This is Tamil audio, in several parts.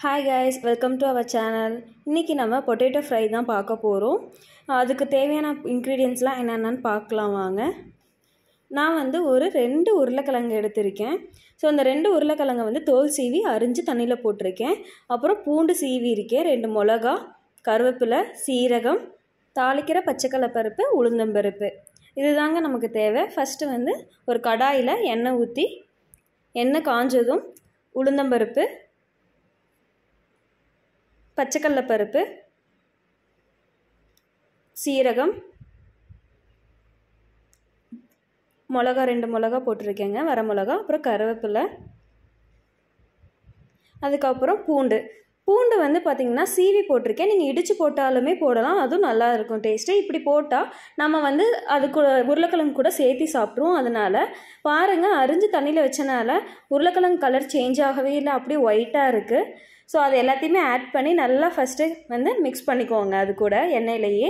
hi guys welcome to our channel இன்றைக்கி நம்ம பொட்டேட்டோ ஃப்ரை தான் பார்க்க போகிறோம் அதுக்கு தேவையான இன்க்ரீடியன்ஸ்லாம் என்னென்னு பார்க்கலாம் வாங்க நான் வந்து ஒரு ரெண்டு உருளைக்கிழங்கு எடுத்திருக்கேன் ஸோ அந்த ரெண்டு உருளைக்கிழங்கை வந்து தோல் சீவி அரிஞ்சு தண்ணியில் போட்டிருக்கேன் அப்புறம் பூண்டு சீவி இருக்கேன் ரெண்டு மிளகா கருவேப்பிலை சீரகம் தாளிக்கிற பச்சைக்கடலை பருப்பு உளுந்தம்பருப்பு இதுதாங்க நமக்கு தேவை ஃபஸ்ட்டு வந்து ஒரு கடாயில் எண்ணெய் ஊற்றி எண்ணெய் காஞ்சதும் உளுந்தம்பருப்பு பச்சைக்கடலை பருப்பு சீரகம் மிளகா ரெண்டு மிளகா போட்டிருக்கேங்க வர மிளகா அப்புறம் கருவேப்பிலை அதுக்கப்புறம் பூண்டு பூண்டு வந்து பார்த்திங்கன்னா சீவி போட்டிருக்கேன் நீங்கள் இடித்து போட்டாலுமே போடலாம் அதுவும் நல்லா இருக்கும் டேஸ்ட்டு இப்படி போட்டால் நம்ம வந்து அது கூட உருளைக்கிழங்கு கூட சேர்த்து சாப்பிட்ருவோம் அதனால் பாருங்கள் அரிஞ்சு தண்ணியில் வச்சனால உருளைக்கிழங்கு கலர் சேஞ்ச் ஆகவே இல்லை அப்படியே ஒயிட்டாக இருக்குது ஸோ அது எல்லாத்தையுமே ஆட் பண்ணி நல்லா ஃபஸ்ட்டு வந்து மிக்ஸ் பண்ணிக்கோங்க அது கூட எண்ணெயிலேயே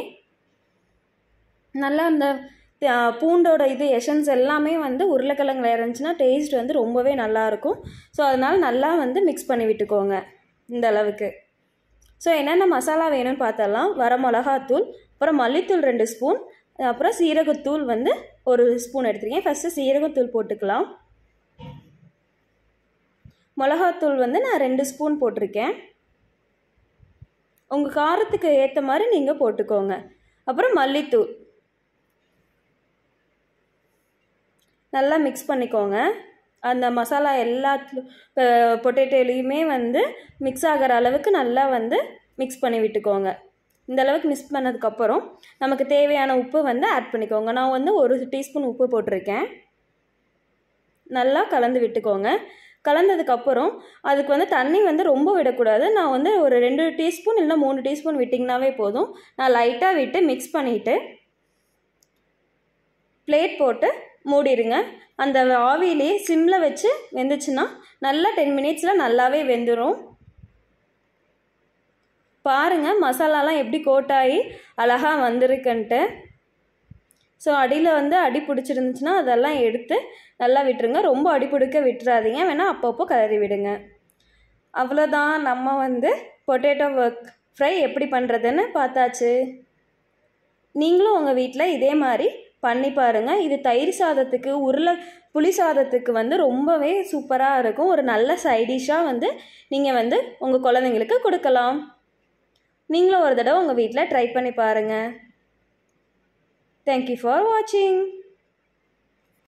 நல்லா அந்த பூண்டோட இது எசன்ஸ் எல்லாமே வந்து உருளைக்கிழங்குல இருந்துச்சுன்னா டேஸ்ட் வந்து ரொம்பவே நல்லாயிருக்கும் ஸோ அதனால் நல்லா வந்து மிக்ஸ் பண்ணி விட்டுக்கோங்க இந்த அளவுக்கு ஸோ என்னென்ன மசாலா வேணும்னு பார்த்தலாம் வர மிளகாத்தூள் அப்புறம் மல்லித்தூள் ரெண்டு ஸ்பூன் அப்புறம் சீரகத்தூள் வந்து ஒரு ஸ்பூன் எடுத்துருக்கேன் ஃபஸ்ட்டு சீரகத்தூள் போட்டுக்கலாம் மிளகாத்தூள் வந்து நான் ரெண்டு ஸ்பூன் போட்டிருக்கேன் உங்கள் காரத்துக்கு ஏற்ற மாதிரி நீங்கள் போட்டுக்கோங்க அப்புறம் மல்லித்தூள் நல்லா மிக்ஸ் பண்ணிக்கோங்க அந்த மசாலா எல்லாத்துலையும் பொட்டேட்டோலையுமே வந்து மிக்ஸ் ஆகிற அளவுக்கு நல்லா வந்து மிக்ஸ் பண்ணி விட்டுக்கோங்க இந்த அளவுக்கு மிக்ஸ் பண்ணதுக்கப்புறம் நமக்கு தேவையான உப்பு வந்து ஆட் பண்ணிக்கோங்க நான் வந்து ஒரு டீஸ்பூன் உப்பு போட்டிருக்கேன் நல்லா கலந்து விட்டுக்கோங்க கலந்ததுக்கப்புறம் அதுக்கு வந்து தண்ணி வந்து ரொம்ப விடக்கூடாது நான் வந்து ஒரு ரெண்டு டீஸ்பூன் இல்லை மூணு டீஸ்பூன் விட்டிங்கனாவே போதும் நான் லைட்டாக விட்டு மிக்ஸ் பண்ணிவிட்டு பிளேட் போட்டு மூடிடுங்க அந்த ஆவிலே சிம்மில் வச்சு வெந்துச்சுன்னா நல்லா டென் மினிட்ஸில் நல்லாவே வெந்துடும் பாருங்கள் மசாலாலாம் எப்படி கோட்டாகி அழகாக வந்திருக்குன்ட்டு ஸோ அடியில் வந்து அடி பிடிச்சிருந்துச்சுன்னா அதெல்லாம் எடுத்து நல்லா விட்டுருங்க ரொம்ப அடி பிடிக்க விட்டுறாதீங்க வேணால் அப்பப்போ கிளறி விடுங்க அவ்வளோதான் நம்ம வந்து பொட்டேட்டோ ஒர்க் ஃப்ரை எப்படி பண்ணுறதுன்னு பார்த்தாச்சு நீங்களும் உங்கள் வீட்டில் இதே மாதிரி பண்ணி பாருங்கள் இது தயிர் சாதத்துக்கு உருளை புளி சாதத்துக்கு வந்து ரொம்பவே சூப்பராக இருக்கும் ஒரு நல்ல சைடிஷாக வந்து நீங்கள் வந்து உங்கள் குழந்தைங்களுக்கு கொடுக்கலாம் நீங்களும் ஒரு தடவை உங்கள் வீட்டில் ட்ரை பண்ணி பாருங்கள் தேங்க்யூ ஃபார் வாட்சிங்